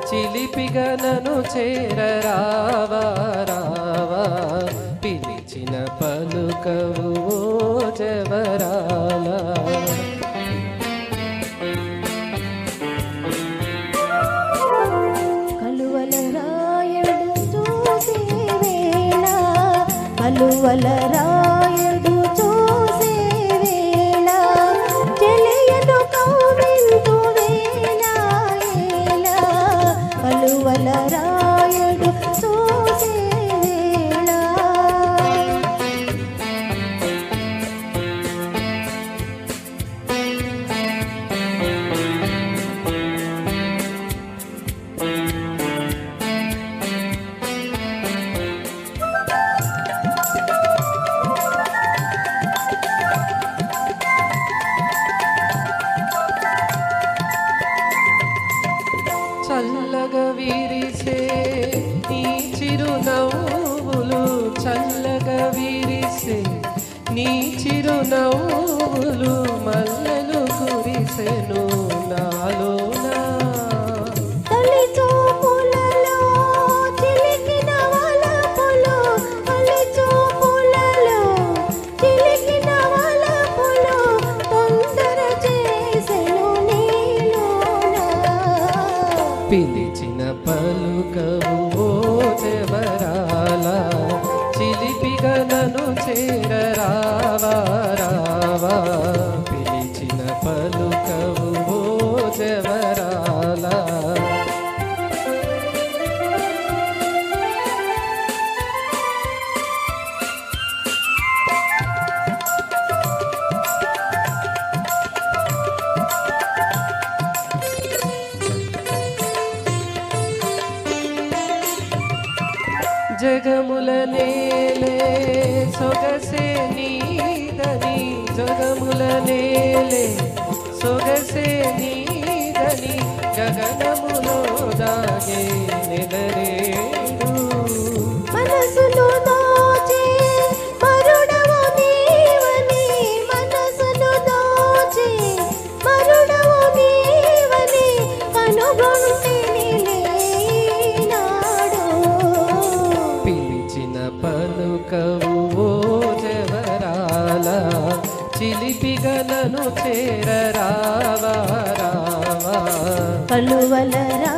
చిలిపిగా నన్ను చేరరావా రావా పిలిచిన పలుకవు ఓ జవరాలా కలువల రాయడు చూసే వేళ కలువల రాయడు చూసే వేళ చెలియను కౌవింతు వేళ ఏల కలువల రాయడు చూసే వేళ చల్లగా విరిసే నీ చిరునవ్వులు చల్లగా విరిసే నీ చిరునవ్వులు మల్లెలు కురిసెను నాలోనా తొలి చూపులలో చిలికిన వలపులు తొలి చూపులలో చిలికిన వలపులు తొందర చేసెను నీలోన పిలిచిన పలుకవు ఓ జవరాల చిలిపిగా నన్ను చేరరావా రావా పిలిచిన పలుకవు ఓ జవరాల జగముల నేలే సొగసే నీదని జగముల నేలే సొగసే నీదని గగనములో దాగే నిదరేడు మనసును దోచే మరుడవు నీవని మనసును దోచే మరుడవు నీవని కనుగొంటిని నాడు పిలిచిన పలుకవు ఓ జవరాల చిలిపిగా నన్ను చేరరావా రావా కలువల